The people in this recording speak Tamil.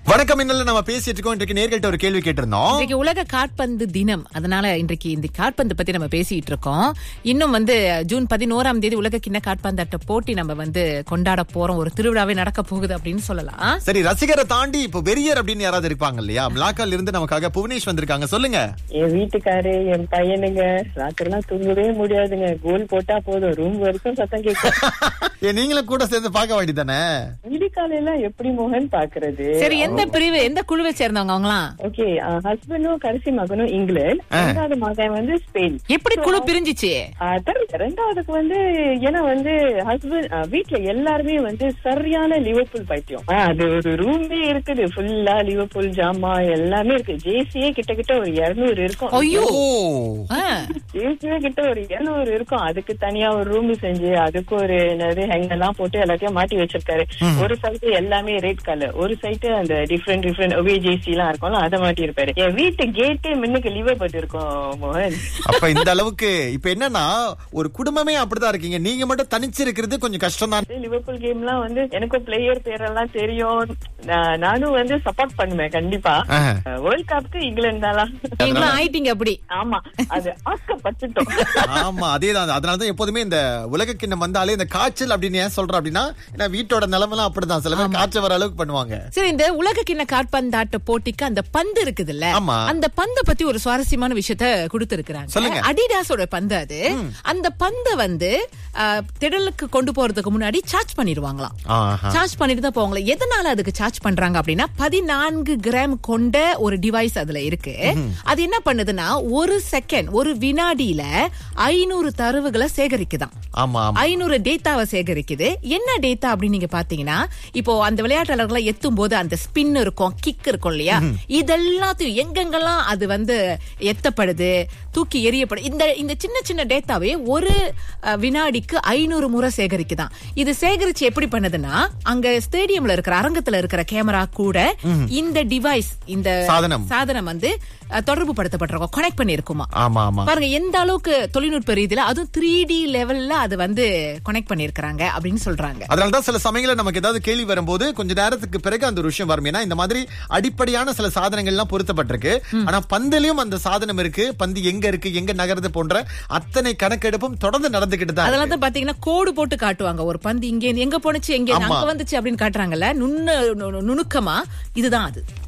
வணக்கம் இன்னல நம்ம பேசிட்டு இருக்கோம் இன்றைக்கு நேர்கிட்ட ஒரு கேள்வி கேட்டிருந்தோம் இன்றைக்கு உலக காற்பந்து தினம் அதனால இன்றைக்கு இந்த காற்பந்து பத்தி நம்ம பேசிட்டு இருக்கோம் இன்னும் வந்து ஜூன் பதினோராம் தேதி உலக கிண்ண காற்பந்தாட்ட போட்டி நம்ம வந்து கொண்டாட போறோம் ஒரு திருவிழாவே நடக்க போகுது அப்படின்னு சொல்லலாம் சரி ரசிகரை தாண்டி இப்போ வெறியர் அப்படின்னு யாராவது இருப்பாங்க இல்லையா பிளாக்கால இருந்து நமக்காக புவனேஷ் வந்திருக்காங்க சொல்லுங்க என் வீட்டுக்காரு என் பையனுங்க ராத்திரிலாம் தூங்கவே முடியாதுங்க கோல் போட்டா போதும் ரூம் வரைக்கும் சத்தம் கேட்கும் ஏ நீங்களும் கூட சேர்ந்து பார்க்க வேண்டியதானே விடிக்காலையெல்லாம் எப்படி மோகன் பாக்குறது சரி எந்த பிரிவு எந்த குழுவை சேர்ந்தவங்க அவங்களாம் ஓகே ஹஸ்பண்டும் கடைசி மகனும் இங்கிலாந்து ரெண்டாவது மகன் வந்து ஸ்பெயின் எப்படி குழு பிரிஞ்சிச்சு ஆஹ் தெரியல ரெண்டாவதுக்கு வந்து ஏன்னா வந்து ஹஸ்பண்ட் வீட்ல எல்லாருமே வந்து சரியான லிவர்பூல் பைத்தியம் ஆஹ் அது ஒரு ரூமே இருக்குது ஃபுல்லா லிவர்பூல் ஜாமா எல்லாமே இருக்கு ஜேசியே கிட்ட கிட்ட ஒரு இருநூறு இருக்கும் ஐயோ ஓ ஆ, ஜேசியே கிட்ட ஒரு இருநூறு இருக்கும் அதுக்கு தனியா ஒரு ரூம் செஞ்சு அதுக்கு ஒரு என்னது ஹேங் எல்லாம் போட்டு எல்லாத்தையும் மாட்டி வச்சிருக்காரு ஒரு சைடு எல்லாமே ரெட் கலர் ஒரு சைடு அந்த டிஃப்ரெண்ட் டிஃப்ரெண்ட் ஒவே ஜேசி எல்லாம் இருக்கும்ல அதை மாட்டி இருப்பாரு என் வீட்டு கேட்டே முன்னுக்கு லிவர்பூல் இருக்கும் மோகன் அப்ப இந்த அளவுக்கு இப்ப என்னன்னா ஒரு குடும்பமே அப்படிதான் இருக்கீங்க நீங்க மட்டும் தனிச்சு இருக்கிறது கொஞ்சம் கஷ்டம் தான் லிவர்பூல் கேம்லாம் வந்து எனக்கும் பிளேயர் பேரெல்லாம் தெரியும் நான் நானும் வந்து சப்போர்ட் பண்ணுவேன் கண்டிப்பா வேர்ல்ட் கப்க்கு இங்கிலாந்து தான் நீங்களும் ஆயிட்டீங்க அப்படி ஆமா அது ஆக்கப்பட்டுட்டோம் ஆமா அதேதான் அதனாலதான் எப்போதுமே இந்த உலக கிண்ணம் வந்தாலே இந்த காய்ச்சல் அப்படின்னு ஏன் சொல்றேன் அப்படின்னா ஏன்னா வீட்டோட நிலைமைலாம் அப்படிதான் சில பேர் காய்ச்சல் வர அளவுக்கு பண்ணுவாங்க சரி இந்த உலக கிண்ண காற்பந்தாட்ட போட்டிக்கு அந்த பந்து இருக்குதுல்ல ஆமா. அந்த பந்தை பத்தி ஒரு சுவாரஸ்யமான விஷயத்த கொடுத்திருக்கிறாங்க சொல்லுங்க. அடிடாஸோட பந்து அது அந்த பந்தை வந்து ஆ, திடலுக்கு கொண்டு போறதுக்கு முன்னாடி சார்ஜ் பண்ணிடுவாங்களாம் ஆஹா. சார்ஜ் பண்ணிட்டு தான் போவாங்களா எதனால அதுக்கு சார்ஜ் பண்றாங்க அப்படின்னா பதினான்கு கிராம் கொண்ட ஒரு டிவைஸ் அதுல இருக்கு அது என்ன பண்ணுதுன்னா ஒரு செகண்ட் ஒரு வினாடியில ஐநூறு தரவுகளை சேகரிக்குதாம் ஆமா ஆமா ஐநூறு டேட்டாவை சேகரிக்குது என்ன டேட்டா அப்படின்னு நீங்க பாத்தீங்கன்னா இப்போ அந்த விளையாட்டாளர்களை எத்தும் போது அந்த ஸ்பின் இருக்கும் கிக் இருக்கும் இல்லையா இதெல்லாத்தையும் எங்கெங்கெல்லாம் அது வந்து எத்தப்படுது தூக்கி எறியப்படும் இந்த இந்த சின்ன சின்ன டேட்டாவே ஒரு அஹ், வினாடிக்கு ஐநூறு முறை சேகரிக்குதாம் இது சேகரிச்சு எப்படி பண்ணுதுன்னா அங்க ஸ்டேடியம்ல இருக்கிற அரங்கத்துல இருக்கிற கேமரா கூட இந்த டிவைஸ் இந்த சாதனம். சாதனம் வந்து அஹ், தொடர்பு படுத்தப்பட்டிருக்கும் கனெக்ட் பண்ணிருக்குமா ஆமா ஆமா பாருங்க எந்த அளவுக்கு தொழில்நுட்ப ரீதியில அதுவும் த்ரீ டி லெவல்ல அது வந்து கனெக்ட் பண்ணிருக்காங்க அப்படின்னு சொல்றாங்க அதனாலதான் சில சமயங்கள்ல நமக்கு ஏதாவது கேள்வி வரும்போது கொஞ்ச நேரத்துக்கு பிறகு அந்த ஒரு விஷயம் வரும் ஏன்னா இந்த மாதிரி அடிப்படையான சில சாதனங்கள் எல்லாம் பொருத்தப்பட்டிருக்கு ஆனா பந்திலையும் அந்த சாதனம் இருக்கு பந்து எங்க இருக்கு எங்க நகருது போன்ற அத்தனை கணக்கெடுப்பும் தொடர்ந்து நடந்துகிட்டு தான் அதெல்லாம் இருக்கு. தான் பாத்தீங்கன்னா கோடு போட்டு காட்டுவாங்க ஒரு பந்து இங்க இருந்து எங்க போனுச்சு எங்க இருந்து ஆமா. அங்க வந்துச்சு அப்படின்னு காட்டுறாங்கல்ல நுண்ணு நு- நுணுக்கமா இதுதான் அது